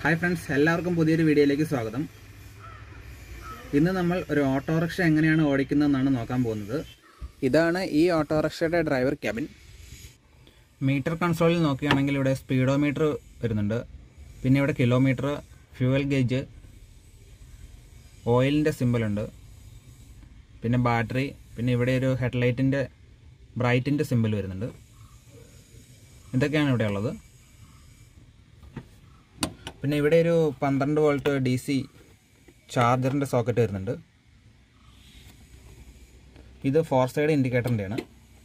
hi friends എല്ലാവർക്കും പുതിയൊരു വീഡിയോയിലേക്ക് സ്വാഗതം ഇന്ന് നമ്മൾ ഒരു ഓട്ടോറിക്ഷ എങ്ങനെയാണ് ഓടിക്കുന്നതെന്നാണ് നോക്കാൻ പോകുന്നത് ഇതാണ് ഈ ഓട്ടോറിക്ഷയുടെ ഡ്രൈവർ ക്യാബിൻ മീറ്റർ കൺസോളിൽ നോക്കുകയാണെങ്കിൽ ഇവിടെ സ്പീഡോമീറ്റർ വരുന്നുണ്ട് പിന്നെ ഇവിടെ കിലോമീറ്റർ ഫ്യൂവൽ ഗേജ് ഓയിലിൻ്റെ സിമ്പിളുണ്ട് പിന്നെ ബാറ്ററി പിന്നെ ഇവിടെ ഒരു ഹെഡ്ലൈറ്റിൻ്റെ ബ്രൈറ്റിൻ്റെ സിമ്പിൾ വരുന്നുണ്ട് ഇതൊക്കെയാണ് ഇവിടെ ഉള്ളത് പിന്നെ ഇവിടെ ഒരു പന്ത്രണ്ട് വോൾട്ട് ഡി സി ചാർജറിൻ്റെ സോക്കറ്റ് വരുന്നുണ്ട് ഇത് ഫോർ സൈഡ് ഇൻഡിക്കേറ്ററിൻ്റെയാണ്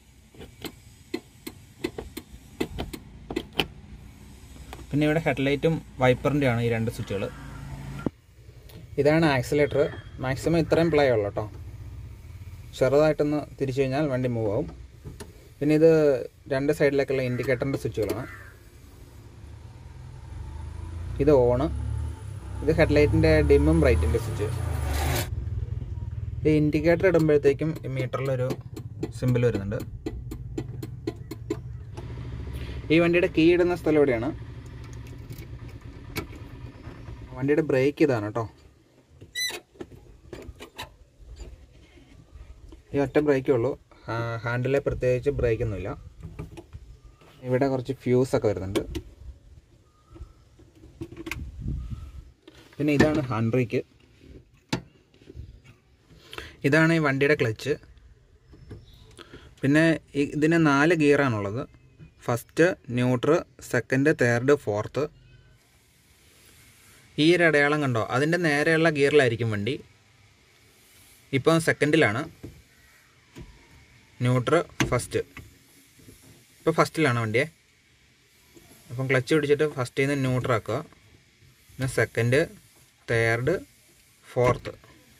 പിന്നെ ഇവിടെ ഹെഡ്ലൈറ്റും വൈപ്പറിൻ്റെയാണ് ഈ രണ്ട് സ്വിച്ചുകൾ ഇതാണ് ആക്സിലേറ്റർ മാക്സിമം ഇത്രയും പ്ലേ ഉള്ളൂ കേട്ടോ ചെറുതായിട്ടൊന്ന് തിരിച്ചു കഴിഞ്ഞാൽ വണ്ടി മൂവ് ആവും പിന്നെ ഇത് രണ്ട് സൈഡിലേക്കുള്ള ഇൻഡിക്കേറ്ററിൻ്റെ സ്വിച്ചുകളാണ് ഇത് ഓണ് ഇത് ഹെഡ്ലൈറ്റിൻ്റെ ഡിമ്മും ബ്രൈറ്റിൻ്റെ സ്വിച്ച് ഈ ഇൻഡിക്കേറ്റർ ഇടുമ്പോഴത്തേക്കും ഈ മീറ്ററിലൊരു സിമ്പിൾ വരുന്നുണ്ട് ഈ വണ്ടിയുടെ കീ ഇടുന്ന സ്ഥലം എവിടെയാണ് വണ്ടിയുടെ ബ്രേക്ക് ഇതാണ് കേട്ടോ ഈ ഒറ്റ ബ്രേക്കേ ഉള്ളൂ ഹാൻഡിലെ പ്രത്യേകിച്ച് ബ്രേക്കൊന്നുമില്ല ഇവിടെ കുറച്ച് ഫ്യൂസ് ഒക്കെ വരുന്നുണ്ട് പിന്നെ ഇതാണ് ഹാൻഡ് ബ്രേക്ക് ഇതാണ് ഈ വണ്ടിയുടെ ക്ലച്ച് പിന്നെ ഈ- ഇതിന് നാല് ഗിയറാണുള്ളത് first neutral second third fourth ഈ ഒരു അടയാളം കണ്ടോ അതിൻ്റെ നേരെയുള്ള ഗിയറിലായിരിക്കും വണ്ടി ഇപ്പം സെക്കൻഡിലാണ് ന്യൂട്രൽ ഫസ്റ്റ് ഇപ്പോൾ ഫസ്റ്റിലാണ് വണ്ടിയെ അപ്പം ക്ലച്ച് പിടിച്ചിട്ട് ഫസ്റ്റിൽ നിന്ന് ന്യൂട്രൽ ആക്കുക പിന്നെ സെക്കൻഡ് തേർഡ് ഫോർത്ത്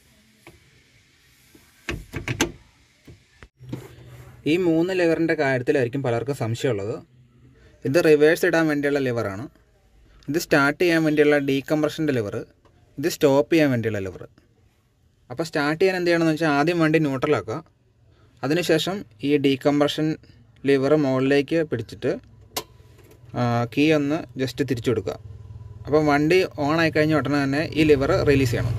ഈ മൂന്ന് ലിവറിൻ്റെ കാര്യത്തിലായിരിക്കും പലർക്കും സംശയമുള്ളത് ഇത് റിവേഴ്സ് ഇടാൻ വേണ്ടിയുള്ള ലിവറാണ് ഇത് സ്റ്റാർട്ട് ചെയ്യാൻ വേണ്ടിയുള്ള ഡീകംപ്രഷൻ്റെ ലിവർ ഇത് സ്റ്റോപ്പ് ചെയ്യാൻ വേണ്ടിയുള്ള ലിവർ അപ്പോൾ സ്റ്റാർട്ട് ചെയ്യാൻ എന്ത് ചെയ്യണമെന്ന് വെച്ചാൽ ആദ്യം വണ്ടി ന്യൂട്രലാക്കുക അതിനുശേഷം ഈ ഡീകംപ്രഷൻ ലിവർ മുകളിലേക്ക് പിടിച്ചിട്ട് കീ ഒന്ന് ജസ്റ്റ് തിരിച്ചു കൊടുക്കുക അപ്പം വണ്ടി ഓൺ ആയി കഴിഞ്ഞ ഉടനെ തന്നെ ഈ ലിവർ റിലീസ് ചെയ്യണം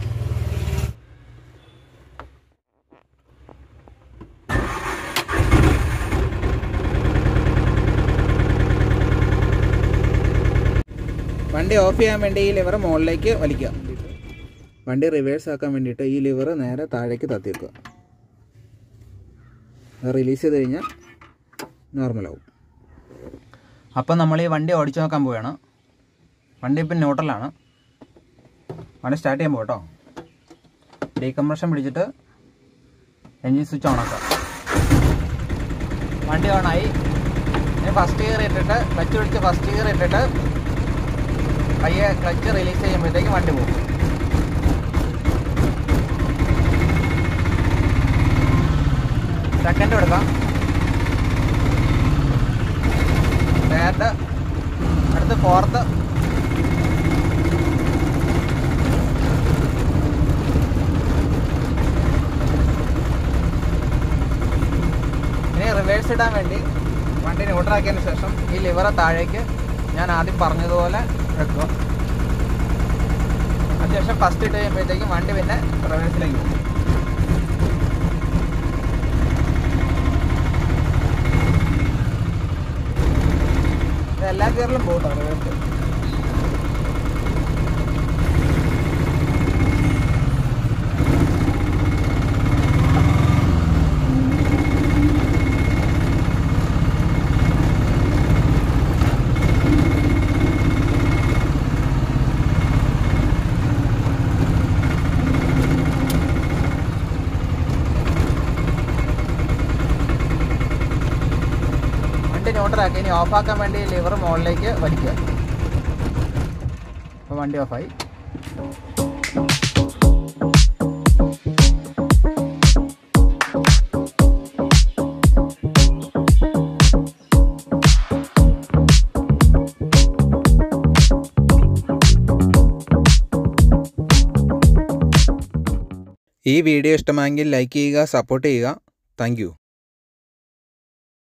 വണ്ടി ഓഫ് ചെയ്യാൻ വേണ്ടി ഈ ലിവർ മുകളിലേക്ക് വലിക്കുക വണ്ടി റിവേഴ്സ് ആക്കാൻ വേണ്ടിയിട്ട് ഈ ലിവർ നേരെ താഴേക്ക് തത്തി വെക്കുക റിലീസ് ചെയ്ത് കഴിഞ്ഞാൽ നോർമലാവും അപ്പം നമ്മൾ ഈ വണ്ടി ഓടിച്ചു നോക്കാൻ പോവുകയാണ് വണ്ടി ഇപ്പം ന്യൂട്രലാണ് വണ്ടി സ്റ്റാർട്ട് ചെയ്യാൻ പോകട്ടോ ഡീകംപ്രഷൻ പിടിച്ചിട്ട് എൻജിൻ സ്വിച്ച് ഓൺ ആക്കാം വണ്ടി ഓണായി ഇനി ഫസ്റ്റ് ഗിയർ ഇട്ടിട്ട് ക്ലച്ച് പിടിച്ച് ഫസ്റ്റ് ഗിയർ ഇട്ടിട്ട് പയ്യെ ക്ലച്ച് റിലീസ് ചെയ്യുമ്പോഴത്തേക്ക് വണ്ടി പോകും സെക്കൻഡ് എടുക്കാം തേർഡ് അടുത്ത് ഫോർത്ത് ഇനി റിവേഴ്സ് ഇടാൻ വേണ്ടി വണ്ടി ന്യൂട്രാക്കിയതിന് ശേഷം ഈ ലിവറെ താഴേക്ക് ഞാൻ ആദ്യം പറഞ്ഞതുപോലെ വെക്കുക അതിനുശേഷം ഫസ്റ്റ് ഇട്ട് കഴിയുമ്പോഴത്തേക്കും വണ്ടി പിന്നെ റിവേഴ്സിലേക്ക് പോകും ഇത് എല്ലാ ഗിയറിലും പോകട്ടോ റിവേഴ്സ് വണ്ടി ന്യൂട്രാക്കി ഇനി ഓഫാക്കാൻ വേണ്ടി ലിവർ മുകളിലേക്ക് വലിക്കുക അപ്പോൾ വണ്ടി ഓഫായി ഈ വീഡിയോ ഇഷ്ടമായെങ്കിൽ ലൈക്ക് ചെയ്യുക സപ്പോർട്ട് ചെയ്യുക താങ്ക്